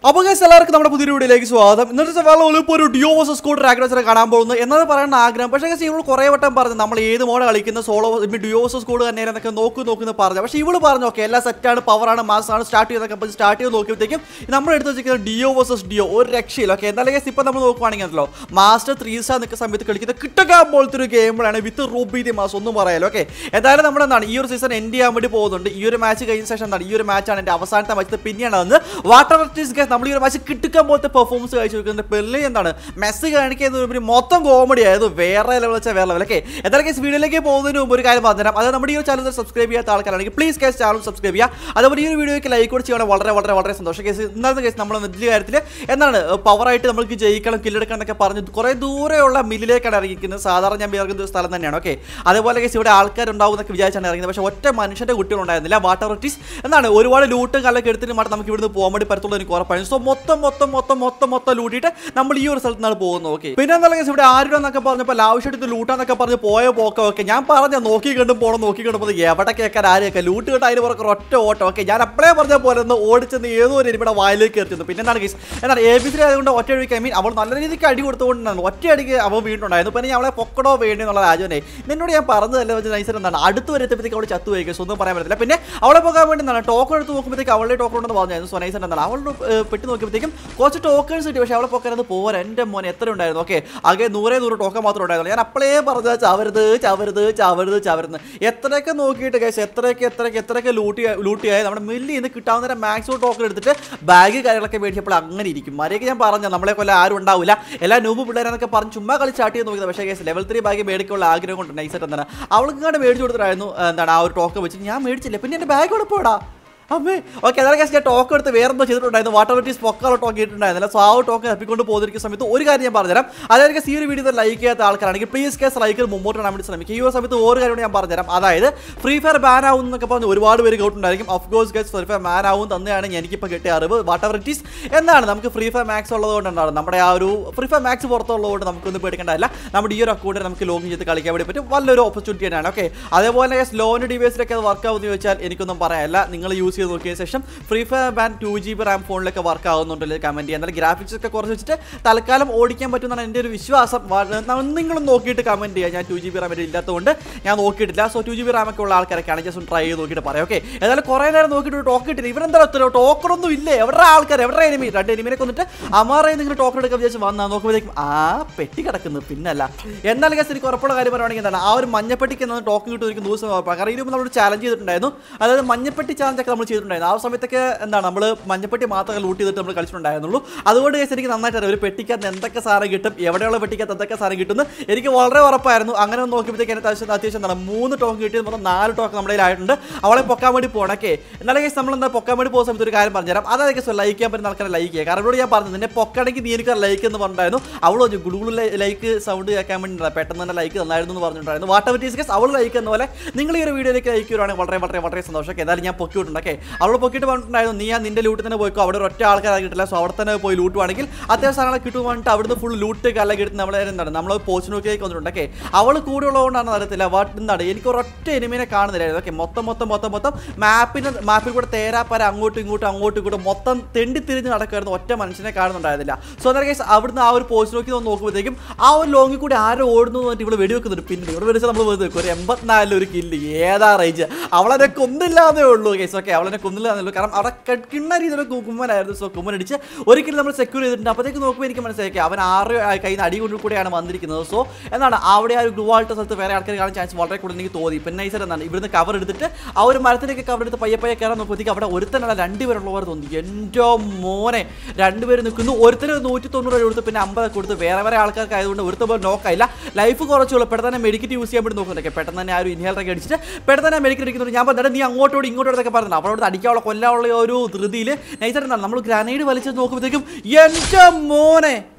അപ്പോൾ guys, എല്ലാവർക്കും നമ്മുടെ പുതിയ വീഡിയോയിലേക്ക് സ്വാഗതം ഇന്നത്തെ വേള ഇപ്പോൾ ഒരു ഡിയോ വേഴ്സസ് സ്കൂൾ ഡ്രാഗനോസിനെ കാണാൻ പോകുന്നു എന്നത് പറയുന്ന ആഗ്രഹം പക്ഷേ guys, ഇവള് കുറേ വട്ടം പറഞ്ഞു നമ്മൾ ഏത് മോഡ് കളിക്കുന്ന സോളോ ഡിയോ വേഴ്സസ് സ്കൂൾ തന്നെയാണ് എന്നൊക്കെ നോക്കി നോക്കുന്നു പറഞ്ഞു പക്ഷേ ഇവള് പറഞ്ഞു ഓക്കെ എല്ലാ സെറ്റാണ് പവറാണ് മാസാണ് സ്റ്റാർട്ട് ചെയ്തൊക്കെ അപ്പോൾ സ്റ്റാർട്ട് ചെയ്ത് നോക്കിയപ്പോഴത്തേക്കും നമ്മൾ എടുത്ത് വെച്ചിരിക്കുന്നത് ഡിയോ വേഴ്സസ് ഡിയോ ഒരു രക്ഷയില്ല ഓക്കെ എന്തായാലും guys, ഇപ്പം നമ്മൾ നോക്കുവാണെങ്കിൽ ഉണ്ടല്ലോ മാസ്റ്റർ ത്രീ സ്റ്റാർ നിൽക്കുന്ന സമയത്ത് കളിക്കുന്ന കിട്ടക പോലത്തെ ഒരു ഗെയിമിലാണ് വിത്ത് റൂബി ദി മാസ് ഒന്നും പറയാലോ ഓക്കെ എന്തായാലും നമ്മൾ എന്താണ് ഈ ഒരു സീസൺ എൻഡ് ചെയ്യാൻ വേണ്ടി പോകുന്നുണ്ട് ഈ ഒരു മാച്ച് കഴിഞ്ഞ ശേഷം എന്താണ് ഈ ഒരു മാച്ചാണ് എൻ്റെ അവസാനത്തെ മാച്ച് പിന്നെയാണ് വന്ന് വാട്ടർ ഗസ് നമ്മൾ ഈ ഒരു മാച്ച് കിട്ടുക്കാൻ പോലത്തെ പെർഫോമൻസ് കഴിച്ചു വെക്കുന്നത് പെള്ളി എന്താണ് മെസ്സ് കാണിക്കുന്നത് ഒരു മൊത്തം കോമഡി ആയത് വേറെ ലെവൽ വെച്ചാൽ വേറെ ലെവൽ ഓക്കെ എന്തായാലും കേസ് വീഡിയോയിലേക്ക് പോകുന്നതിന് മുമ്പ് ഒരു കാര്യം പറഞ്ഞുതരാം അത് നമ്മുടെ ഈ ഒരു ചാനൽ സബ്സ്ക്രൈബ് ചെയ്യാത്ത ആൾക്കാരാണെങ്കിൽ പ്ലീസ് കേസ് ചാനൽ സബ്സ്ക്രൈബ് ചെയ്യുക അതുപോലെ ഈ ഒരു വീഡിയോയ്ക്ക് ലൈക്ക് കൂടി ചെയ്യണം വളരെ വളരെ വളരെ സന്തോഷം കേസ് ഇന്നത്തെ കേസ് നമ്മൾ വലിയ കാര്യത്തിൽ എന്താണ് പവറായിട്ട് നമുക്ക് ജയിക്കണം കില്ലെടുക്കണം എന്നൊക്കെ പറഞ്ഞ് കുറേ ദൂരെയുള്ള മില്ലിലേക്കാണ് ഇറങ്ങിയിരിക്കുന്നത് സാധാരണ ഞാൻ ഇറങ്ങുന്ന ഒരു സ്ഥലം തന്നെയാണ് ഓക്കെ അതേപോലെ കേസ് ഇവിടെ ആൾക്കാരുണ്ടാവും എന്നൊക്കെ വിചാരിച്ചാണ് ഇറങ്ങുന്നത് പക്ഷേ ഒറ്റ മനുഷ്യൻ്റെ കുട്ടികളുണ്ടായിരുന്നില്ല വാട്ടർ ഒറ്റീസ് എന്താണ് ഒരുപാട് ലൂട്ട് കല്ലൊക്കെ എടുത്തിട്ട് മാത്രം നമുക്ക് ഇവിടുന്ന് പോകാൻ വേണ്ടി പറ്റത്തുള്ളൂ എനിക്ക് ഉറപ്പാണ് സോ മൊത്തം മൊത്തം മൊത്തം മൊത്തം മൊത്തം ലൂട്ടിയിട്ട് നമ്മൾ ഈ ഒരു സ്ഥലത്ത് നിന്നാണ് പോകുന്നത് ഓക്കെ പിന്നെ എന്താ കേസ് ഇവിടെ ആരുടെ പറഞ്ഞപ്പോൾ ലാവശ്യമായിട്ട് ലൂട്ടാന്നൊക്കെ പറഞ്ഞ് പോയ പോക്ക ഓക്കെ ഞാൻ പറഞ്ഞ നോക്കി കണ്ടും പോകണം നോക്കി കണ്ടും പോകുന്നത് എവിടെ കേൾക്കാൻ ആരെയൊക്കെ ലൂട്ട് കിട്ടാൻ അതിന് പുറകെ ഒറ്റ ഓട്ടം ഓക്കെ ഞാൻ അപ്പളേ പറഞ്ഞ പോലെ ഒന്ന് ഓടിച്ചെന്ന് ഏതോ ഒരു എനിവിടെ വായിലേക്ക് എത്തിയത് പിന്നെ എന്താണ് കേസ് എന്താണ് എ ബി സി ആയതുകൊണ്ട് ഒറ്റ അടിക്ക് ഐ മീൻ അവൾ നല്ല രീതിക്ക് അടി കൊടുത്തുകൊണ്ടാണ് ഒറ്റ അടിക്ക് അവൾ വീണ്ടുണ്ടായിരുന്നു പിന്നെ ഞാൻ അവളെ പൊക്കടോ വേണ്ടി എന്നുള്ള രാജുവിനെ നിന്നോട് ഞാൻ പറഞ്ഞതല്ലേ വെച്ച് നൈസർ എന്താണ് അടുത്ത് വരത്തപ്പോഴത്തേക്ക് അവൾ ചത്തു പോയി ഒന്നും പറയാൻ പറ്റില്ല പിന്നെ അവളെ പോകാൻ വേണ്ടി എന്താണ് ടോക്കൺ എടുത്ത് നോക്കുമ്പോഴത്തേക്ക് അവളുടെ ടോക്കൺ ഉണ്ടെന്ന് പറഞ്ഞായിരുന്നു സോ നൈസർ എന്താണ് അവളുടെ ഏഹ്, പെട്ടി നോക്കിയപ്പോഴത്തേക്കും കുറച്ച് ടോക്കൺസ് കിട്ടി പക്ഷേ അവളെ പൊക്കാനത് പോരാ എൻ്റെ മോനെ എത്ര ഉണ്ടായിരുന്നു ഓക്കെ ആകെ നൂറേ നൂറ് ടോക്കൺ മാത്രം ഉണ്ടായിരുന്നു ഞാൻ അപ്പോഴേ പറഞ്ഞത് ചവരുത് ചവരുത് ചവരുത് ചവരുന്ന് എത്രയൊക്കെ നോക്കിയിട്ട് കഴിച്ച് എത്രയൊക്കെ എത്രയൊക്കെ എത്രയൊക്കെ ലൂട്ടി ലൂട്ടിയായി നമ്മുടെ മില്ലിൽ നിന്ന് കിട്ടാവുന്ന മാക്സിമം ടോക്കൺ എടുത്തിട്ട് ബാഗ് കാര്യങ്ങളൊക്കെ മേടിച്ചപ്പോൾ അങ്ങനെ ഇരിക്കും മര്യാദയ്ക്ക് ഞാൻ പറഞ്ഞു നമ്മളെ കൊല്ലം ആരും ഉണ്ടാവില്ല എല്ലാ നൂബ് പിള്ളേരെന്നൊക്കെ പറഞ്ഞ് ചുമ്മാ കളി സ്റ്റാർട്ട് ചെയ്ത് നോക്കിയത് പക്ഷേ കേസ് ലെവൽ ത്രീ ബാഗ് മേടിക്കാനുള്ള ആഗ്രഹം കൊണ്ട് നൈസായിട്ട് എന്താണ് അവൾക്ക് ഇങ്ങോട്ട് മേടിച്ചു കൊടുത്തിട്ടായിരുന്നു എന്താണ് ആ ഒരു ടോക്കൺ വെച്ച് ഞാൻ മേടിച്ചില്ല പിന്നെ എൻ്റെ ബാഗ് എവിടെ പോടാ അമ്മേ ഓക്കെ അതാണ് കേസ് ഞാൻ ടോക്ക് എടുത്ത് വേറെ എന്തോ ചെയ്തിട്ടുണ്ടായിരുന്നു വാട്ടർ വെറ്റീസ് പൊക്കാളോ ടോക്ക് ചെയ്തിട്ടുണ്ടായിരുന്നില്ല സോ ആ ഒരു ടോക്ക് തപ്പിക്കൊണ്ട് പോകുന്ന സമയത്ത് ഒരു കാര്യം ഞാൻ പറഞ്ഞുതരാം അതായത് ഈ ഒരു വീഡിയോ ലൈക്ക് ചെയ്യാത്ത ആൾക്കാരാണെങ്കിൽ പ്ലീസ് കേസ് ലൈക്ക് മുമ്പോട്ട് ഇടാൻ വേണ്ടി ശ്രമിക്കുക ഈ ഒരു സമയത്ത് ഒരു കാര്യം കൂടി ഞാൻ പറഞ്ഞുതരാം അതായത് ഫ്രീ ഫയർ ബാൻ ആവും എന്നൊക്കെ പറഞ്ഞ് ഒരുപാട് പേര് കേട്ടിട്ടുണ്ടായിരിക്കും of course guys free fire ban ആവും തന്നെയാണ് എനിക്കിപ്പോൾ കിട്ടിയ അറിവ് വാട്ടർ വെറ്റീസ് എന്നാണ് നമുക്ക് ഫ്രീ ഫയർ മാക്സ് ഉള്ളതുകൊണ്ടാണ് നമ്മുടെ ആ ഒരു ഫ്രീ ഫയർ മാക്സ് പുറത്തുള്ളതുകൊണ്ട് നമുക്കൊന്നും പേടിക്കേണ്ടതല്ല നമ്മുടെ ഈ ഒരു അക്കൗണ്ടിൽ നമുക്ക് ലോഗിൻ ചെയ്ത് കളിക്കാൻ വേണ്ടി പറ്റും വലിയൊരു ഓപ്പർച്യൂണിറ്റി തന്നെയാണ് ഓക്കെ അതേപോലെ ലോൺ ഡിവൈസിലൊക്കെ അത് വർക്ക് ആവുമെന്ന് ചോദിച്ചാൽ എനിക്കൊന്നും പറയാനില്ല നിങ്ങൾ യൂസ് ചെയ്ത് നോക്കിയ ശേഷം free fire ban two G B RAM ഫോണിലൊക്കെ വർക്ക് ആവുന്നുണ്ടല്ലോ കമൻറ്റ് ചെയ്യാൻ എന്നാലും ഗ്രാഫിക്സ് ഒക്കെ കുറച്ച് വെച്ചിട്ട് തൽക്കാലം ഓടിക്കാൻ പറ്റുമെന്നാണ് എൻ്റെ ഒരു വിശ്വാസം വ- നിങ്ങളും നോക്കിയിട്ട് കമൻറ്റ് ചെയ്യുക ഞാൻ ടു ജി ബി റാം ഇല്ലാത്തതുകൊണ്ട് ഞാൻ നോക്കിയിട്ടില്ല so two G B RAM ഒക്കെ ഉള്ള ആൾക്കാരൊക്കെയാണ് ജസ്റ്റ് ഒന്ന് ട്രൈ ചെയ്ത് നോക്കിയിട്ട് പറയാം ഓക്കെ ഏതായാലും കുറേ നേരം നോക്കിയിട്ട് ടോക്ക് കിട്ടില്ല ഇവരെന്താ ഒത്തിരി ടോക്കറൊന്നും ഇല്ലേ എവിടെ ആൾക്കാർ എവിടെ എനിമി രണ്ട് എനിമിനെ കൊന്നിട്ട് അമാറെ നിങ്ങൾ ടോക്കൺ എടുക്കാൻ വിചാരിച്ച് വന്നാൽ നോക്കുമ്പോഴേക്കും ആ പെട്ടി കിടക്കുന്നു പിന്നല്ല എന്നാലും കേസ് എനിക്ക് ഉറപ്പുള്ള കാര്യം പറയുകയാണെങ്കിൽ എന്താണ് ആ ഒരു മഞ്ഞപ്പെട്ടിക്ക് എന്നത് ടോക്കൺ കിട്ടും എനിക്ക് ദിവസം ഉറപ്പാണ് കാരണം ഇതിന് നമ്മൾ ചാലഞ്ച് ചെയ്തിട്ടുണ്ടായിരുന്നു അതായത് മഞ്ഞപ്പെട്ടി ചാലഞ്ച് ഒക്കെ നമ്മൾ ചെയ്തിട്ടുണ്ടായിരുന്നു ആ സമയത്തൊക്കെ എന്താണ് നമ്മൾ മഞ്ഞപ്പെട്ടി മാത്രമേ ലൂട്ട് ചെയ്തിട്ട് നമ്മൾ കളിച്ചിട്ടുണ്ടായിരുന്നുള്ളൂ അതുകൊണ്ട് കേസ് എനിക്ക് നന്നായിട്ട് അറിയാം ഒരു പെട്ടിക്കകത്ത് എന്തൊക്കെ സാധനം കിട്ടും എവിടെയുള്ള പെട്ടിക്കകത്ത് എന്തൊക്കെ സാധനം കിട്ടുന്നു എനിക്ക് വളരെ ഉറപ്പായിരുന്നു അങ്ങനെ ഒന്ന് നോക്കിയപ്പോഴത്തേക്ക് എനിക്ക് അത്യാവശ്യം അത്യാവശ്യം എന്താണ് മൂന്ന് ടോക്കൺ കിട്ടിയത് മൊത്തം നാല് ടോക്കൺ നമ്മുടെ കയ്യിലായിട്ടുണ്ട് അവളെ പൊക്കാൻ വേണ്ടി പോകണം ഓക്കെ എന്നാലും കേസ് നമ്മൾ എന്താ പൊക്കാൻ വേണ്ടി പോകുന്ന സമയത്ത് ഒരു കാര്യം പറഞ്ഞുതരാം അതായത് കേസ് ലൈക്ക് ചെയ്യാൻ പറ്റുന്ന ആൾക്കാരെ ലൈക്ക് ചെയ്യുക കാരണം ഇവിടെ ഞാൻ പറഞ്ഞു നിന്നെ പൊക്കണമെങ്കിൽ നീ എനിക്ക് ലൈക്ക് എന്ന് പറഞ്ഞിട്ടുണ്ടായിരുന്നു അവൾ പറഞ്ഞു ഗുഡുഗുളു ലൈക്ക് സൗണ്ട് കേൾക്കാൻ വേണ്ടി പെട്ടെന്ന് തന്നെ ലൈക്ക് തന്നായിരുന്നു എന്ന് പറഞ്ഞിട്ടുണ്ടായിരുന്നു വാട്ട് എവർ ടീസ് കേസ് അവൾ ലൈക്ക് എന്ന പോലെ നിങ്ങൾ ഈ ഒരു വീഡിയോയിലേക്ക് ലൈക്ക് ചെയ്യുവാണെങ്കിൽ വളരെ വളരെ വളരെ സന്തോഷം ഓക്കെ ഏതായാലും ഞാൻ പൊക്കി വിട്ടുണ്ട് ഓക്കെ അവൾ പൊക്കിയിട്ട് പറഞ്ഞിട്ടുണ്ടായിരുന്നു നീ ആ നിന്റെ ലൂട്ട് തന്നെ പോയിക്കോ അവിടെ ഒരു ഒറ്റ ആൾക്കാരെ കിട്ടില്ല സോ അവിടെ തന്നെ പോയി ലൂട്ടുവാണെങ്കിൽ അത്യാവശ്യം സാധനങ്ങൾ കിട്ടും പറഞ്ഞിട്ട് അവിടുന്ന് ഫുൾ ലൂട്ട് കല്ല കിട്ടുന്ന നമ്മളെ എന്താണ് നമ്മൾ പോസ്റ്റ് നോക്കിയേക്ക് വന്നിട്ടുണ്ട് ഓക്കെ അവൾ കൂടെ ഉള്ളതുകൊണ്ടാണ് അറിയത്തില്ല വാട്ട് എന്താണ് എനിക്ക് ഒരൊറ്റ എനിമിനെ കാണുന്നില്ലായിരുന്നു ഓക്കെ മൊത്തം മൊത്തം മൊത്തം മൊത്തം മാപ്പിന് മാപ്പിൽ കൂടെ തേരാപ്പര അങ്ങോട്ടും ഇങ്ങോട്ടും അങ്ങോട്ടും ഇങ്ങോട്ടും മൊത്തം തെണ്ടി തിരിഞ്ഞ് നടക്കുമായിരുന്നു ഒറ്റ മനുഷ്യനെ കാണുന്നുണ്ടായിരുന്നില്ല സോ അന്നേരം കേസ് അവിടുന്ന് ആ ഒരു പോസ്റ്റ് നോക്കി ഒന്ന് നോക്കുമ്പോഴത്തേക്കും ആ ഒരു ലോങ്ങിൽ കൂടി ആരോ ഓടുന്നു എന്ന് പറഞ്ഞിട്ട് ഇവിടെ വെടിവെക്കുന്നുണ്ട് പിന്നെ ഇവിടെ വെച്ചാൽ നമ്മൾ വെറുതെ വെക്കും ഒരു എൺപത്തിനാലിൽ ഒരു കില്ല് ഏതാ റേഞ്ച് അവളെ കൊന്നില്ലാന്നേ ഉള്ളൂ കേസ് ഓക്കെ അവളെ കൊന്നില്ലാന്നേ ഉള്ളൂ കാരണം അവിടെ ക- കിണ്ണ രീതിയിലുള്ള കുമ്മനായിരുന്നു സോ കുമ്മൻ അടിച്ച് ഒരിക്കലും നമ്മൾ സെക്യൂർ ചെയ്തിട്ടുണ്ട് അപ്പോഴത്തേക്ക് നോക്കുമ്പോൾ എനിക്ക് മനസ്സിലാക്കി അവൻ ആറ് കയ്യിൽ നിന്ന് അടി കൊണ്ട് കൂടെയാണ് വന്നിരിക്കുന്നത് സോ എന്താണ് അവിടെ ആ ഒരു ഗ്ലൂ ആൾട്ട സ്ഥലത്ത് വേറെ ആൾക്കാർ കാണാൻ ചാൻസ് വളരെ കൂടുതൽ എനിക്ക് തോന്നി പിന്നെ നൈസർ എന്താണ് ഇവിടുന്ന് കവർ എടുത്തിട്ട് ആ ഒരു മരത്തിലേക്ക് കവർ എടുത്ത് പയ്യെ പയ്യെ കയറാൻ നോക്കുമ്പോഴത്തേക്ക് അവിടെ ഒരുത്തനല്ല രണ്ടുപേരുള്ളവർ തോന്നി എൻ്റെ മോനെ രണ്ടുപേര് നിൽക്കുന്നു ഒരുത്തന് നൂറ്റി തൊണ്ണൂറ് രൂപ കൊടുത്ത് പിന്നെ അമ്പത് കൊടുത്ത് വേറെ വേറെ ആൾക്കാർക്ക് ആയതുകൊണ്ട് ഒരുത്ത പോലും നോക്കായില്ല ലൈഫ് കുറച്ചുള്ളൂ പെട്ടെന്ന് തന്നെ മെഡിക്കറ്റ് യൂസ് ചെയ്യാൻ വേണ്ടി നോക്കുന്നുണ്ട് പെട്ടെന്ന് തന്നെ ആ ഒരു ഇൻഹേലറൊക്കെ അടിച്ചിട്ട് പെട്ടെന്ന് തന്നെ മെഡിക്കറ്റ് അടിക്കുന്നുണ്ട് ഞാൻ പറഞ്ഞിട്ട് നീ അങ്ങോട്ടോട് ഇങ്ങോട്ടോടൊക്കെ പറഞ്ഞു അവളോട് അടിക്കാനുള്ള കൊല്ലാനുള്ള ഒരു ധൃതിയിൽ നൈസായിട്ട് എന്താണ് നമ്മൾ ഗ്രാനൈഡ് വലിച്ചത് നോക്കുമ്പോഴത്തേക്കും എൻ്റെ മോനെ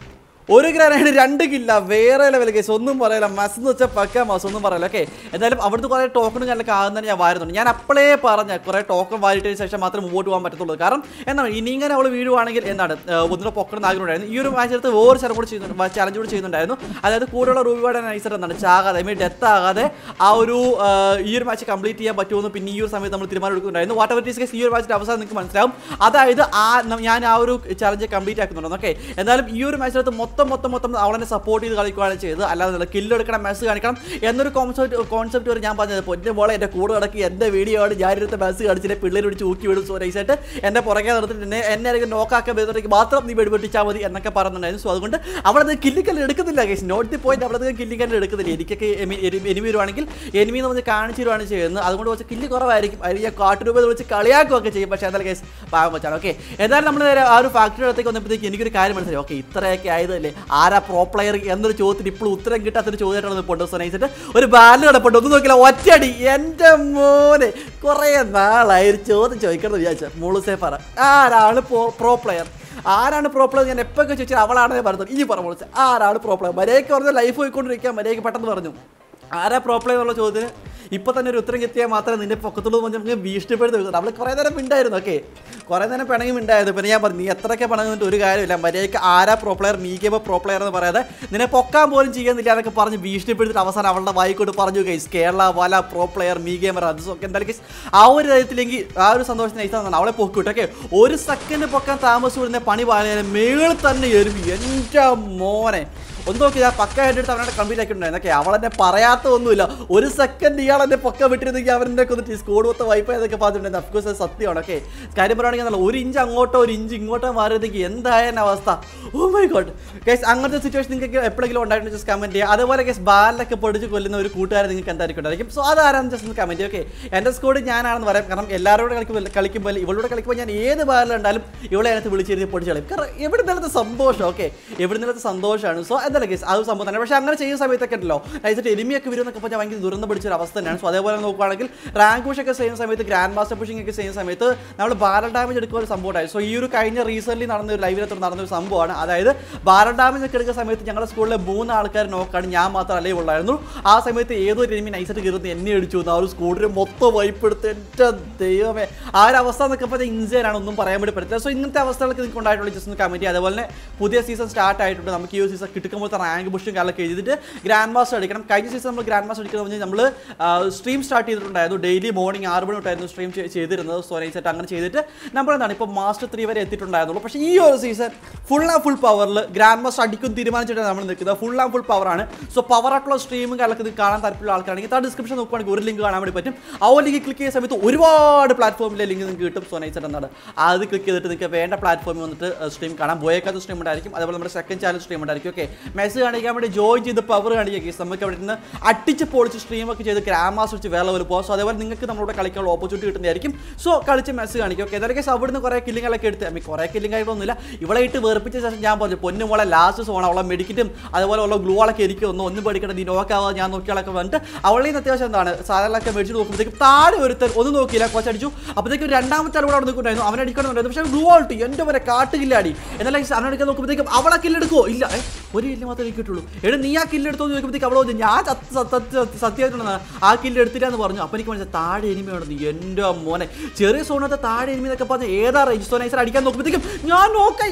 ഒരു ഗ്രാനൈഡ് രണ്ട് കില്ല വേറെ ലെവൽ കേസ് ഒന്നും പറയില്ല മസ് എന്ന് വെച്ചാൽ പക്ക മസ് ഒന്നും പറയില്ല ഓക്കെ എന്തായാലും അവിടുത്തെ കുറേ ടോക്കണും കാര്യങ്ങളൊക്കെ ആകുന്നതിന് ഞാൻ വാരുന്നുണ്ട് ഞാൻ അപ്പോഴേ പറഞ്ഞ കുറേ ടോക്കൺ വാരിട്ടതിന് ശേഷം മാത്രമേ മുമ്പോട്ട് പോകാൻ പറ്റത്തുള്ളൂ കാരണം എന്താണ് ഇനി ഇങ്ങനെ അവൾ വീഴുവാണെങ്കിൽ എന്താണ് ഒന്നിനെ പൊക്കണം ആഗ്രഹം ഉണ്ടായിരുന്നു ഈ ഒരു മാച്ച് എടുത്ത് വേറെ ചലഞ്ച് കൂടെ ചെയ്യുന്നുണ്ട് ചലഞ്ച് കൂടെ ചെയ്യുന്നുണ്ടായിരുന്നു അതായത് കൂടെയുള്ള റൂബിയുടെ നൈസർ എന്താണ് ചാകാതെ മീൻ ഡെത്ത് ആകാതെ ആ ഒരു ആ, ഈ ഒരു മാച്ച് കംപ്ലീറ്റ് ചെയ്യാൻ പറ്റുമെന്ന് പിന്നെ ഈ ഒരു സമയത്ത് നമ്മൾ തീരുമാനം എടുക്കുന്നുണ്ടായിരുന്നു വാട്ട് എവർ കേസ് ഈ ഒരു മാച്ചിന്റെ അവസാനം നിങ്ങൾക്ക് മനസ്സിലാവും അതായത് ആ ന- ഞാൻ ആ ഒരു ചലഞ്ച് കംപ്ലീറ്റ് ആക്കുന്നുണ്ട് ഓക്കെ എന്നാലും ഈ ഒരു മാച്ചിനകത്ത് മൊത്തം മൊത്തം മൊത്തം അവളെ സപ്പോർട്ട് ചെയ്ത് കളിക്കുകയാണ് ചെയ്തത് അല്ലാതെ കില്ലെടുക്കണം മെസ്സ് കാണിക്കണം എന്നൊരു കോൺസെപ്റ്റ് കോൺസെപ്റ്റ് വരെ ഞാൻ പറഞ്ഞത് പൊന്നെ പോലെ എൻ്റെ കൂടെ കിടക്കി എൻ്റെ വീഡിയോ ആണ് ഞാനിരുത്ത മെസ്സ് കാണിച്ചിട്ട് പിള്ളേർ പിടിച്ച് ഊക്കി വിടും സോ നൈസായിട്ട് എൻ്റെ പുറകെ നടത്തിട്ട് എന്നെ എന്നെ ആരെങ്കിലും നോക്കാക്കാൻ വരുന്നവർക്ക് മാത്രം നീ വെടിപെട്ടിച്ചാൽ മതി എന്നൊക്കെ പറയുന്നുണ്ടായിരുന്നു സോ അതുകൊണ്ട് അവളത് കില്ലിക്കല്ല് എടുക്കുന്നില്ല കേസ് നോട്ട് ദി പോയിന്റ് അവളത് കില്ലിക്കല്ല് എടുക്കുന്നില്ല എനിക്കൊക്കെ എനിമി വരുവാണെങ്കിൽ എനിമി നമ്മൾ കാണിച്ചു തരുവാണ് ചെയ്യുന്നത് അതുകൊണ്ട് കുറച്ച് കില്ല് കുറവായിരിക്കും അതിൽ ഞാൻ കാട്ടുരൂപ വെച്ച് കളിയാക്കുകയൊക്കെ ചെയ്യും പക്ഷേ എന്തായാലും കേസ് പാവം വെച്ചാണ് ഓക്കെ എന്തായാലും നമ്മൾ നേരെ ആ ഒരു ഫാക്ടറി അടുത്തേക്ക് വന്നപ്പോഴത്തേക്ക് എനിക്കൊരു കാര്യം മനസ്സിലായി ഓക്കെ ഇത്രയൊക്കെ ആയതല്ലേ ആരാ പ്രോ പ്ലെയർ എന്നൊരു ചോദ്യത്തിന് ഇപ്പോൾ ഉത്തരം കിട്ടാത്തൊരു ചോദ്യമായിട്ടാണ് നിൽപ്പുണ്ട് സോ നൈസിട്ട് ഒരു ബാല് കിടപ്പുണ്ട് ഒന്നും നോക്കില്ല ഒറ്റയടി എൻ്റെ മോനെ കുറേ നാളായി ഒരു ചോദ്യം ചോദിക്കണം എന്ന് വിചാരിച്ച മുളുസേ പറ ആരാണ് പ്രോ പ്ലെയർ ആരാണ് പ്രോ പ്ലെയർ ഞാൻ എപ്പോഴൊക്കെ ചോദിച്ചാൽ അവളാണ് പറഞ്ഞത് ഇനി പറഞ്ഞു മുളുസേ ആരാണ് പ്രോ പ്ലെയർ മര്യാദയ്ക്ക് പറഞ്ഞ ലൈഫ് പോയിക്കൊണ്ടിരിക്കുക മര്യാദയ്ക്ക് പെട്ടെന്ന് പറഞ്ഞു ആരാ പ്രോ പ്ലെയർ എന്നുള്ള ചോദ്യത്തിന് ഇപ്പൊ തന്നെ ഒരു ഉത്തരം കിട്ടിയാൽ മാത്രമേ നിന്റെ പൊക്കത്തുള്ളൂ എന്ന് നമുക്ക് ഭീഷണിപ്പെടുത്തി വെക്കുന്നത് അവൾ കുറേ നേരം മിണ്ടായിരുന്നു ഓക്കെ കുറേ നേരം പിണങ്ങി മിണ്ടായിരുന്നു പിന്നെ ഞാൻ പറഞ്ഞു നീ എത്രയൊക്കെ പിണങ്ങുന്നിട്ട് ഒരു കാര്യമില്ല മര്യാദയ്ക്ക് ആരാ പ്രോ പ്ലെയർ മീഗേമ പ്രോ പ്ലെയർ എന്ന് പറയാതെ നിന്നെ പൊക്കാൻ പോലും ചെയ്യുന്നില്ല എന്നൊക്കെ പറഞ്ഞ് ഭീഷണിപ്പെടുത്തിട്ട് അവസാനം അവളുടെ വായിക്കോട്ട് പറഞ്ഞു ഗൈസ് കേരള വല പ്രോ പ്ലെയർ മീഗേമർ അത് സോ- എന്തായാലും guys, ആ ഒരു തരത്തിലെങ്കിൽ ആ ഒരു സന്തോഷം നൈസാണ് അവളെ പൊക്കിട്ട് ഓക്കെ ഒരു സെക്കൻഡ് പൊക്കാൻ താമസം വിടുന്ന പണി പാലിയാലും മേളിൽ തന്നെ എരുമി എൻ്റെ മോനെ ഒന്ന് നോക്കി ഞാൻ പക്ക ഹെഡ് എടുത്ത് അവനെ കംപ്ലീറ്റ് ആക്കിയിട്ടുണ്ടായിരുന്നു ഓക്കെ അവളെന്നെ പറയാത്ത ഒന്നുമില്ല ഒരു സെക്കൻഡ് ഇയാൾ എന്നെ പൊക്ക വിട്ടിരുന്നെങ്കിൽ അവനെ കൊന്നിട്ട് സ്കോഡ് മൊത്തം വൈപ്പ് ചെയ്തൊക്കെ പറഞ്ഞിട്ടുണ്ടായിരുന്നു അഫ്കോഴ്സ് അത് സത്യമാണ് ഓക്കെ കാര്യം പറയുകയാണെങ്കിൽ നല്ല ഒരു ഇഞ്ച് അങ്ങോട്ടോ ഒരു ഇഞ്ച് ഇങ്ങോട്ടോ മാറിയതെങ്കിൽ എന്തായാലും അവസ്ഥ ഓ മൈ ഗോഡ് ഗൈസ് അങ്ങനത്തെ സിറ്റുവേഷൻ നിങ്ങൾക്ക് എപ്പോഴെങ്കിലും ഉണ്ടായിട്ട് ജസ്റ്റ് കമന്റ് ചെയ്യുക അതുപോലെ ഗൈസ് ബാലൊക്കെ പൊടിച്ച് കൊല്ലുന്ന ഒരു കൂട്ടുകാരെ നിങ്ങൾക്ക് എന്തായിരിക്കും ഉണ്ടായിരിക്കും സോ അതാരാന്ന് ജസ്റ്റ് ഒന്ന് കമന്റ് ഓക്കെ എൻ്റെ സ്കോഡ് ഞാനാണെന്ന് പറയാം കാരണം എല്ലാവരോടും കളിക്കുമ്പോൾ കളിക്കുമ്പോൾ ഇവളോട് കളിക്കുമ്പോൾ ഞാൻ ഏത് ബാലിലുണ്ടാലും ഇവളെ അതിനകത്ത് വിളിച്ചിരുന്ന് പൊടിച്ച് കളയും കാരണം എവിടെ നിന്നത്തെ സന്തോഷം ഓക്കെ എവിടെ നിന്നത്തെ സന്തോഷമാണ് സോ എന്തായാലും ഗൈസ് ആ ഒരു സംഭവം തന്നെ പക്ഷേ അങ്ങനെ ചെയ്യുന്ന സമയത്തൊക്കെ ഉണ്ടല്ലോ നൈസായിട്ട് എലിമിയൊക്കെ വരുമെന്നൊക്കെ പറഞ്ഞാൽ ഭയങ്കര ദുരന്തം പിടിച്ച ഒരു അവസ്ഥ തന്നെയാണ് സോ അതേപോലെ നോക്കുകയാണെങ്കിൽ റാങ്ക് പുഷ് ഒക്കെ ചെയ്യുന്ന സമയത്ത് ഗ്രാൻഡ് മാസ്റ്റർ പുഷിംഗ് ഒക്കെ ചെയ്യുന്ന സമയത്ത് നമ്മൾ ബാരൽ ഡാമേജ് എടുക്കുന്ന ഒരു സംഭവമായിരുന്നു സോ ഈ ഒരു കഴിഞ്ഞ റീസെന്റ് നടന്ന ഒരു ലൈവിനകത്ത് നടന്ന ഒരു സംഭവമാണ് അതായത് ബാരൽ ഡാമേജ് ഒക്കെ എടുക്കുന്ന സമയത്ത് ഞങ്ങളുടെ സ്കൂളിലെ മൂന്ന് ആൾക്കാർ നോക്കാണ് ഞാൻ മാത്രം അല്ലേ ഉള്ളായിരുന്നു ആ സമയത്ത് ഏതോ ഒരു എനിമി നൈസായിട്ട് കയറുന്ന എന്നെ അടിച്ചു വന്നു ആ ഒരു സ്കൂളിൽ മൊത്തം വൈപ്പെടുത്ത് എൻ്റെ ദൈവമേ ആ ഒരു അവസ്ഥ എന്നൊക്കെ പറഞ്ഞാൽ ഇൻസൈനാണ് ഒന്നും പറയാൻ വേണ്ടി പറ്റില്ല സോ ഇങ്ങനത്തെ അവസ്ഥകളൊക്കെ നിങ്ങൾക്ക് ഉണ്ടായിട്ടുള്ള ജസ്റ്റ് ഒന്ന് കമൻറ്റ് ചെയ്യുക അതുപോലെ തന്നെ പുതിയ സീസൺ സ്റ്റാർട്ട് ആയിട്ടുണ്ട് നമുക്ക് ഈ ഒരു സീസൺ കിട്ടുമ്പോഴത്തെ റാങ്ക് പുഷും കാര്യങ്ങളൊക്കെ എഴുതിയിട്ട് ഗ്രാൻഡ് മാസ്റ്റർ അടിക്കണം കഴിഞ്ഞ സീസൺ നമ്മൾ ഗ്രാൻഡ് മാസ്റ്റർ അടിക്കുന്നത് പറഞ്ഞാൽ നമ്മൾ സ്ട്രീം സ്റ്റാർട്ട് ചെയ്തിട്ടുണ്ടായിരുന്നു ഡെയിലി മോർണിംഗ് ആറ് മണി തൊട്ടായിരുന്നു സ്ട്രീം ചെയ്തിരുന്നത് സോ നൈസായിട്ട് അങ്ങനെ ചെയ്തിട്ട് നമ്മൾ എന്താണ് ഇപ്പോൾ മാസ്റ്റർ ത്രീ വരെ എത്തിയിട്ടുണ്ടായിരുന്നുള്ളൂ പക്ഷേ ഈ ഒരു സീസൺ ഫുൾ ആൻഡ് ഫുൾ പവറിൽ ഗ്രാൻഡ് മാസ്റ്റർ അടിക്കും തീരുമാനിച്ചിട്ടാണ് നമ്മൾ നിൽക്കുന്നത് ഫുൾ ആൻഡ് ഫുൾ പവറാണ് സോ പവർ ആയിട്ടുള്ള സ്ട്രീമും കാര്യങ്ങളൊക്കെ ഇത് കാണാൻ താല്പര്യമുള്ള ആൾക്കാണെങ്കിൽ ആ ഡിസ്ക്രിപ്ഷൻ നോക്കുകയാണെങ്കിൽ ഒരു ലിങ്ക് കാണാൻ വേണ്ടി പറ്റും ആ ഒരു ലിങ്ക് ക്ലിക്ക് ചെയ്യുന്ന സമയത്ത് ഒരുപാട് പ്ലാറ്റ്ഫോമിലെ ലിങ്ക് നിങ്ങൾക്ക് കിട്ടും സോ നൈസായിട്ട് എന്താണ് അത് ക്ലിക്ക് ചെയ്തിട്ട് നിങ്ങൾക്ക് വേണ്ട പ്ലാറ്റ്ഫോമിൽ വന്നിട്ട് സ്ട്രീം കാണാം ബോയക്കാത്ത സ്ട്രീം ഉണ്ടായിരിക്കും അതുപോലെ നമ്മുടെ സെക്കൻഡ് ചാനൽ സ്ട്രീം ഉണ്ടായിരിക്കും ഓക്കെ മെസ്സേജ് കാണിക്കാൻ വേണ്ടി ജോയിൻ ചെയ്ത് പവർ കാണിക്കുക കേസ് നമുക്ക് അവിടെ നിന്ന് അടിച്ച് പൊളിച്ച് സ്ട്രീം ഒക്കെ ചെയ്ത് ഗ്രാമാസ് വെച്ച് വേറെ ലെവൽ പോകാം സോ അതേപോലെ നിങ്ങൾക്ക് നമ്മളോട് കളിക്കാനുള്ള ഓപ്പർച്യൂണിറ്റി കിട്ടുന്നതായിരിക്കും സോ കളിച്ച് മെസ്സേജ് കാണിക്കും ഓക്കെ ഏതായാലും കേസ് അവിടെ നിന്ന് കുറേ കില്ലിങ്ങളൊക്കെ എടുത്ത് ഐ കുറേ കില്ലിംഗ് ആയിട്ടൊന്നുമില്ല ഇവിടെ ഇട്ട് വെറുപ്പിച്ച ശേഷം ഞാൻ പറഞ്ഞു പൊന്നു മോളെ ലാസ്റ്റ് സോൺ അവളെ മെഡിക്കറ്റും അതുപോലെ ഉള്ള ഗ്ലൂ ആളൊക്കെ എനിക്ക് ഒന്ന് ഒന്നും പഠിക്കണം നീ നോക്കാവാ ഞാൻ നോക്കിയാളൊക്കെ വന്നിട്ട് അവളിൽ നിന്ന് അത്യാവശ്യം എന്താണ് സാധനങ്ങളൊക്കെ മേടിച്ച് നോക്കുമ്പോഴത്തേക്കും താഴെ ഒരുത്തൻ ഒന്നും നോക്കിയില്ല കൊച്ചടിച്ചു അപ്പോഴത്തേക്കും രണ്ടാമത്തെ ആൾ കൂടെ അവിടെ നിൽക്കുന്നുണ്ടായിരുന്നു അവൻ അടിക്കണമെന്നുണ്ടായിരുന്നു പക്ഷേ ഗ്ലൂ ആൾട്ട് എൻ്റെ വരെ കാട്ടുകില്ലാടി എന്നാലും അവനടിക്കാൻ നോക്കുമ്പോഴത്തേക്കും അവളെ കില്ലെടുക്കോ ഇല്ല ഏ, ഒരു കില്ല് മാത്രമേ എനിക്ക് കിട്ടുള്ളൂ എടാ നീ ആ കില്ലെടുത്തോ എന്ന് ചോദിക്കുമ്പോഴത്തേക്ക് അവളോ ഞാൻ സത്യ- സത്യ- സത്യമായിട്ടുണ്ടെന്ന് ആ കില്ല് എടുത്തില്ല എന്ന് പറഞ്ഞു അപ്പോൾ എനിക്ക് മനസ്സിലായി താഴെ എനിമി ഉണ്ടെന്ന് എൻ്റെ മോനെ ചെറിയ സോണത്തെ താഴെ എനിമി എന്നൊക്കെ പറഞ്ഞ് ഏതാ റേഞ്ച് സോനൈസർ അടിക്കാൻ നോക്കുമ്പോഴത്തേക്കും ഞാൻ നോക്കായി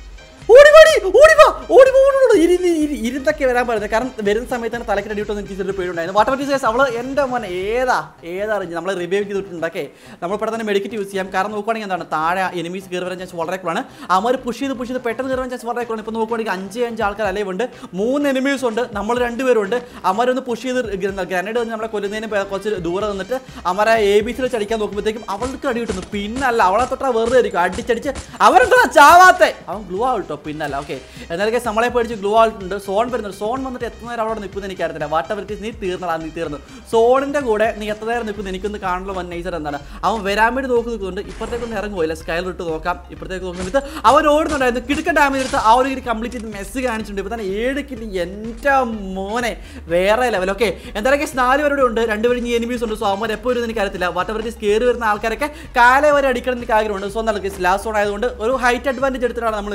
ഓടിവാടി ഓടിവാ ഓടി ഓടി ഇരുന്ന് ഇരി- ഇരുന്നൊക്കെ വരാൻ പറയുന്നത് കാരണം വരുന്ന സമയത്ത് തന്നെ തലക്കിന് അടിയിട്ടൊന്നും എനിക്ക് ചെറിയ പേടിയുണ്ടായിരുന്നു വാട്ടർ ടീച്ചേഴ്സ് അവള് എൻ്റെ മോനെ ഏതാ ഏതാ റേഞ്ച് നമ്മൾ റിവൈവ് ചെയ്തിട്ടുണ്ടൊക്കെ നമ്മൾ പെട്ടെന്ന് തന്നെ മെഡിക്കറ്റ് യൂസ് ചെയ്യാം കാരണം നോക്കുവാണെങ്കിൽ എന്താണ് താഴെ എനിമീസ് കയറി വരാൻ ചാൻസ് വളരെ കുറവാണ് അവർ പുഷ് ചെയ്ത് പുഷ് ചെയ്ത് പെട്ടെന്ന് കയറാൻ ചാൻസ് വളരെ കുറവാണ് ഇപ്പോൾ നോക്കുവാണെങ്കിൽ അഞ്ച് അഞ്ച് ആൾക്കാർ അലൈവ് ഉണ്ട് മൂന്ന് എനിമീസ് ഉണ്ട് നമ്മൾ രണ്ടുപേരും ഉണ്ട് അമരൊന്ന് പുഷ് ചെയ്ത് ഗ്രനേഡ് വന്ന് നമ്മളെ കൊല്ലുന്നതിന് പേ- കുറച്ച് ദൂരെ നിന്നിട്ട് അമര എ ബി സിയിൽ ചടിക്കാൻ നോക്കുമ്പോഴത്തേക്കും അവൾക്ക് അടി കിട്ടുന്നു പിന്നല്ല അവളെ തൊട്ടാ വെറുതെ ആയിരിക്കും അടിച്ചടിച്ച് അവരെന്താ ചാവാത്തെ അവൻ ഗ്ലൂ ആവട്ടോ പിന്നല്ല ഓക്കെ എന്നാലും guys നമ്മളെ പേടിച്ച് ഗ്ലൂ ആയിട്ടുണ്ട് സോൺ വരുന്നുണ്ട് സോൺ വന്നിട്ട് എത്ര നേരം അവിടെ നിൽക്കുമെന്ന് എനിക്കറിയത്തില്ല വാട്ടർ നീ തീർന്നടാ നീ തീർന്നു സോണിന്റെ കൂടെ നീ എത്ര നേരം നിൽക്കുന്നു എനിക്കൊന്ന് കാണുള്ള വൻ നൈസർ എന്താണ് അവൻ വരാൻ വേണ്ടി നോക്കി നിൽക്കുന്നുണ്ട് ഇപ്പുറത്തേക്കൊന്ന് ഇറങ്ങുമല്ല സ്കൈലർ ഇട്ട് നോക്കാം ഇപ്പുറത്തേക്ക് നോക്കുന്നിട്ട് അവൻ ഓടുന്നുണ്ടായിരുന്നു കിടുക്ക ഡാമേജ് എടുത്ത് ആ ഒരു കിരി കംപ്ലീറ്റ് ചെയ്ത് മെസ്സ് കാണിച്ചിട്ടുണ്ട് ഇപ്പൊ തന്നെ ഏഴ് കിലി എൻ്റെ മോനെ വേറെ ലെവൽ ഓക്കെ എന്തായാലും guys നാല് പേരുടെ ഉണ്ട് രണ്ടുപേരും ഈ എനിമീസ് ഉണ്ട് സോ അവന്മാർ എപ്പോൾ വരുന്ന എനിക്കറിയത്തില്ല വാട്ടർ കയറി വരുന്ന ആൾക്കാരൊക്കെ കാലെ വരെ അടിക്കണം എന്ന് എനിക്ക് ആഗ്രഹമുണ്ട് സോ എന്താണ് ലാസ്റ്റ് സോൺ ആയതുകൊണ്ട് ഒരു ഹൈറ്റ് അഡ്വാൻറ്റേജ് എടുത്തിട്ടാണ് നമ്മൾ നിൽക്കുന്നത് കാര്യം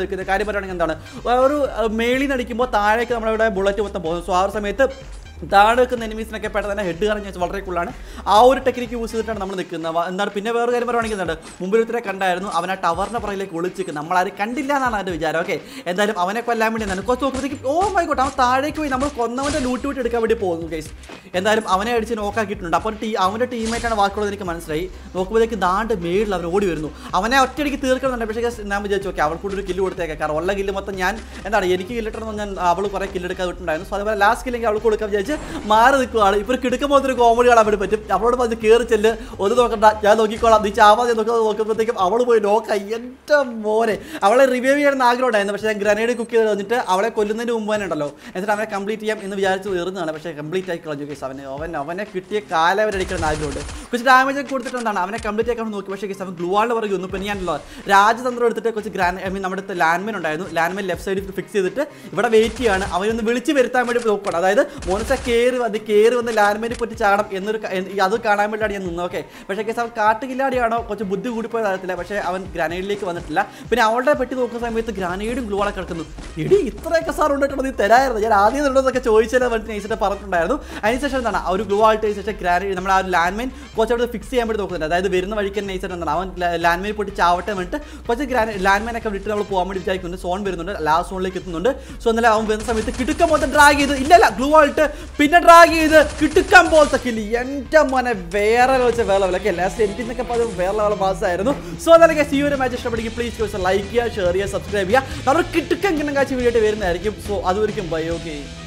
കാര്യം പറയുകയാണെങ്കിൽ എന്താണ് ഒരു മേളിൽ നിന്ന് അടിക്കുമ്പോൾ താഴേക്ക് നമ്മളിവിടെ ബുള്ളറ്റ് മൊത്തം പോകുന്നു സോ ആ ഒരു സമയത്ത് താഴെ വെക്കുന്ന എനിമീസിനൊക്കെ പെട്ടെന്ന് തന്നെ ഹെഡ് കറങ്ങി വെച്ച് വളരെ കൂളാണ് ആ ഒരു ടെക്നിക്ക് യൂസ് ചെയ്തിട്ടാണ് നമ്മൾ നിൽക്കുന്നത് വ- എന്താണ് പിന്നെ വേറെ കാര്യം പറയുകയാണെങ്കിൽ എന്താണ് മുമ്പിൽ ഒരുത്തരെ കണ്ടായിരുന്നു അവൻ ആ ടവറിന്റെ പുറകിലേക്ക് ഒളിച്ചിരിക്കും നമ്മളാരും കണ്ടില്ല എന്നാണ് അവൻ്റെ വിചാരം ഓക്കെ എന്തായാലും അവനെ കൊല്ലാൻ വേണ്ടി എന്താണ് കുറച്ച് നോക്കുമ്പോഴത്തേക്കും ഓ മൈക്കോട്ടെ അവൻ താഴേക്ക് പോയി നമ്മൾ കൊന്നവൻ്റെ ലൂട്ട് വിട്ട് എടുക്കാൻ വേണ്ടി പോകുന്നു കേസ് എന്തായാലും അവനെ അടിച്ച് നോക്കാക്കിയിട്ടുണ്ട് അപ്പോൾ ടീ അവൻ്റെ ടീമായിട്ടാണ് വാക്കുള്ളത് എനിക്ക് മനസ്സിലായി നോക്കുമ്പോഴത്തേക്ക് ദാണ്ട് മേളിൽ അവർ ഓടി വരുന്നു അവനെ ഒറ്റയടിക്ക് തീർക്കുന്നുണ്ട് പക്ഷേ guys, ഞാൻ വിചാരിച്ചു ഓക്കെ അവൾ കൂടി ഒരു കില്ല് കൊടുത്തേക്കാം കാരണം ഉള്ള കില്ല് മൊത്തം ഞാൻ എന്താണ് എനിക്ക് കില്ലിട്ടെന്ന് ഞാൻ അവൾ കുറേ കില്ലെടുക്കാൻ വിട്ടുണ്ടായിരുന്നു സോ അതുപോലെ ലാസ്റ്റ് കില്ലെങ്കിൽ അവൾക്ക് കൊടുക്കാൻ വിചാരിച്ച് മാറി നിൽക്കുവാണ് ഇപ്പോൾ കിടക്കും പോലത്തെ ഒരു കോമഡി കാണാൻ വേണ്ടി പറ്റും അവളോട് പറഞ്ഞ് കയറി ചെല്ല് ഒന്ന് നോക്കണ്ട ഞാൻ നോക്കിക്കോളാം നീ ചാവാതെ നോക്കുന്നത് നോക്കുമ്പോഴത്തേക്കും അവൾ പോയി നോക്കാം എൻ്റെ മോനെ അവളെ റിവ്യൂ ചെയ്യണമെന്ന് ആഗ്രഹം ഉണ്ടായിരുന്നു പക്ഷേ ഞാൻ ഗ്രനേഡ് കുക്ക് ചെയ്ത് വന്നിട്ട് അവളെ കൊല്ലുന്നതിന് മുമ്പ് തന്നെ ഉണ്ടല്ലോ എന്നിട്ട് അവനെ കംപ്ലീറ്റ് ചെയ്യാം എന്ന് വിചാരിച്ച് എറിഞ്ഞതാണ് പക്ഷേ കംപ്ലീറ്റ് ആക്കി കളഞ്ഞു കേസ് അവന് അവൻ അവനെ കിട്ടിയ കാലം അവൻ അടിക്കണം ആഗ്രഹമുണ്ട് കുറച്ച് ഡാമേജ് ഒക്കെ കൊടുത്തിട്ട് എന്താണ് അവനെ കംപ്ലീറ്റ് ആക്കാൻ നോക്കി പക്ഷേ കേസ് അവൻ ഗ്ലൂവാളിൽ പറയും ഒന്നും പിന്നെ ഞാനല്ലോ രാജതന്ത്രം എടുത്തിട്ട് കുറച്ച് ഗ്രാൻഡ് ഐ മീൻ നമ്മുടെ അടുത്ത് ലാൻഡ്മൈൻ ഉണ്ടായിരുന്നു ലാൻഡ്മൈൻ ലെഫ്റ്റ് സൈഡിൽ ഫിക്സ് ചെയ്തിട്ട് ഇവിടെ വെയിറ്റ് ചെയ്യാണ് അവനൊന്ന് വിളിച്ച് വരുത്താൻ വേണ്ടി നോക്കണം അതായത് മോനസ കയറി അത് കയറി വന്ന് ലാൻഡ്മൈനെ പറ്റി ചാടണം എന്നൊരു ക- എന്ന് അത് കാണാൻ വേണ്ടിയാണ് ഞാൻ നിന്നത് ഓക്കെ പക്ഷേ കേസ് അവൻ കാട്ടുകില്ലാടിയാണോ കുറച്ച് ബുദ്ധി കൂടിപ്പോയത് അറിയത്തില്ല പക്ഷേ അവൻ ഗ്രാനൈഡിലേക്ക് വന്നിട്ടില്ല പിന്നെ അവളുടെ പെട്ടി നോക്കുന്ന സമയത്ത് ഗ്രാനൈഡും ഗ്ലൂവാളെ കിടക്കുന്നു ഇടി ഇത്രയൊക്കെ സാർ ഉണ്ടിട്ടുണ്ടോ നീ തരായിരുന്നു ഞാൻ ആദ്യം ഉണ്ടോന്നൊക്കെ ചോദിച്ചാലും അവൻ നൈസിട്ട് പറഞ്ഞിട്ടുണ്ടായിരുന്നു അതിനുശേഷം എന്താണ് ആ ഒരു ഗ്ലൂ ആയിട്ട് ശേഷം ഗ്രാനൈഡ് നമ്മൾ ആ ഒരു ലാൻഡ്മൈൻ കുറച്ച് അവിടെ ഫിക്സ് ചെയ്യാൻ വേണ്ടി നോക്കുന്നുണ്ട് അതായത് വരുന്ന വഴിക്ക് തന്നെ നൈസിട്ട് എന്താണ് അവൻ ലാൻഡ്മൈൻ പൊട്ടി ചാവട്ടെ വേണ്ടിട്ട് കുറച്ച് ഗ്രാന ലാൻഡ്മൈൻ ഒക്കെ വിട്ട് നമ്മൾ പോകാൻ വേണ്ടി വിചാരിക്കുന്നുണ്ട് സോൺ വരുന്നുണ്ട് ലാസ്റ്റ് സോണിലേക്ക് എത്തുന്നുണ്ട് സോ എന്നാലും അവൻ വരുന്ന സമയത്ത് കിടുക്കം മൊത്തം ഡ്രാഗ് ചെയ്ത് ഇല്ലല്ല ഗ്ലൂ ആയിട്ട് പിന്നെ ഡ്രാഗ് ചെയ്ത് കിട്ടുക്കം പോലത്തെ കില്ല് എൻ്റെ മോനെ വേറെ വെച്ച വേറെ ലെവലൊക്കെ ലാസ്റ്റ് എനിക്ക് എന്നൊക്കെ പറഞ്ഞ വേറെ ലെവൽ പാസ്സായിരുന്നു സോ എന്നാലും guys, ഈ ഒരു മാച്ച് ഇഷ്ടപ്പെടുമെങ്കിൽ പ്ലീസ് ലൈക്ക് ചെയ്യുക ഷെയർ ചെയ്യുക സബ്സ്ക്രൈബ് ചെയ്യുക കാരണം കിട്ടുക്കം കിണ്ണം കാഴ്ച വീഡിയോ ആയിട്ട് വരുന്നതായിരിക്കും സോ അതുവരെയും ബൈ ഓക്കെ